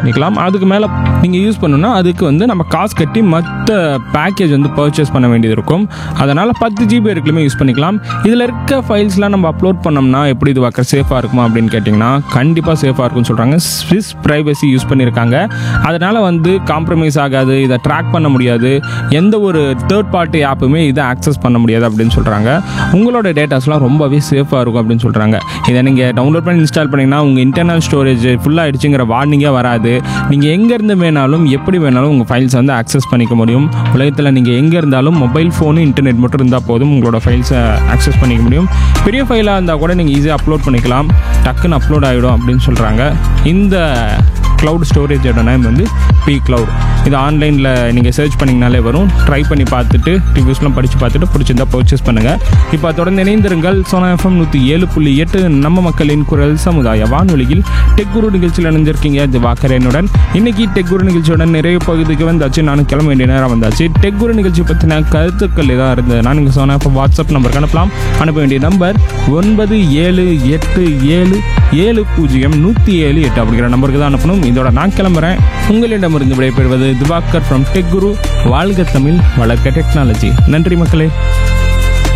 பண்ணிக்கலாம் அதுக்கு மேலே நீங்கள் யூஸ் பண்ணணும்னா அதுக்கு வந்து நம்ம காசு கட்டி மற்ற பேக்கேஜ் வந்து பர்ச்சேஸ் பண்ண வேண்டியது இருக்கும் அதனால் பத்து ஜிபி வரைக்குமே யூஸ் பண்ணிக்கலாம் இதில் இருக்க ஃபைல்ஸ்லாம் நம்ம அப்லோட் பண்ணோம்னா எப்படி இது பார்க்க சேஃபாக இருக்குமா அப்படின்னு கேட்டிங்கன்னா கண்டிப்பாக சேஃபாக இருக்கும்னு சொல்கிறாங்க ஸ்விஸ் ப்ரைவசி யூஸ் பண்ணியிருக்காங்க அதனால் வந்து காம்ப்ரமைஸ் ஆகாது இதை ட்ராக் பண்ண முடியாது எந்த ஒரு தேர்ட் பார்ட்டி ஆப்புமே இதை ஆக்சஸ் பண்ண முடியாது அப்படின்னு சொல்கிறாங்க உங்களோட டேட்டாஸ்லாம் ரொம்பவே சேஃபாக இருக்கும் அப்படின்னு சொல்கிறாங்க இதை நீங்கள் டவுன்லோட் பண்ணி இன்ஸ்டால் பண்ணிங்கன்னா உங்கள் இன்டர்னல் ஸ்டோரேஜ் ஃபுல்லாக ஆயிடுச்சுங்கிற வார்னிங்கே வராது நீங்கள் எங்கேருந்து வேணாலும் எப்படி வேணாலும் உங்கள் ஃபைல்ஸை வந்து ஆக்சஸ் பண்ணிக்க முடியும் உலகத்தில் நீங்கள் எங்கே இருந்தாலும் மொபைல் ஃபோனு இன்டர்நெட் மட்டும் இருந்தால் போதும் உங்களோட ஃபைல்ஸை ஆக்சஸ் பண்ணிக்க முடியும் பெரிய ஃபைலாக இருந்தால் கூட நீங்கள் ஈஸியாக அப்லோட் பண்ணிக்கலாம் டக்குன்னு அப்லோட் ஆகிடும் அப்படின்னு சொல்கிறாங்க இந்த க்ளவுட் ஸ்டோரேஜோட நேம் வந்து பி க்ளவுட் இது ஆன்லைனில் நீங்கள் சர்ச் பண்ணிங்கனாலே வரும் ட்ரை பண்ணி பார்த்துட்டு ரிவ்யூஸ்லாம் படித்து பார்த்துட்டு பிடிச்சிருந்தா பர்ச்சேஸ் பண்ணுங்கள் இப்போ தொடர்ந்து இணைந்திருங்கள் சோனா எஃப்எம் நூற்றி ஏழு புள்ளி எட்டு நம்ம மக்களின் குரல் சமுதாய வானொலியில் டெக் குரு நிகழ்ச்சியில் இணைஞ்சிருக்கீங்க திவாகரனுடன் இன்னைக்கு டெக் குரு நிகழ்ச்சியோட நிறைய பகுதிக்கு வந்தாச்சு நானும் கிளம்ப வேண்டிய நேரம் வந்தாச்சு டெக் குரு நிகழ்ச்சி பற்றின கருத்துக்கள் எதாவது இருந்ததுன்னா நீங்கள் சோனா எஃப்எம் வாட்ஸ்அப் நம்பருக்கு அனுப்பலாம் அனுப்ப வேண்டிய நம்பர் ஒன்பது ஏழு எட்டு ஏழு ஏழு பூஜ்ஜியம் நூற்றி ஏழு எட்டு அப்படிங்கிற நம்பருக்கு தான் அனுப்பணும் இதோட நான் கிளம்புறேன் உங்களிடமிருந்து விடைபெறுவது திவாகர் ஃப்ரம் டெக் குரு வாழ்க தமிழ் வளர்க்க டெக்னாலஜி நன்றி மக்களே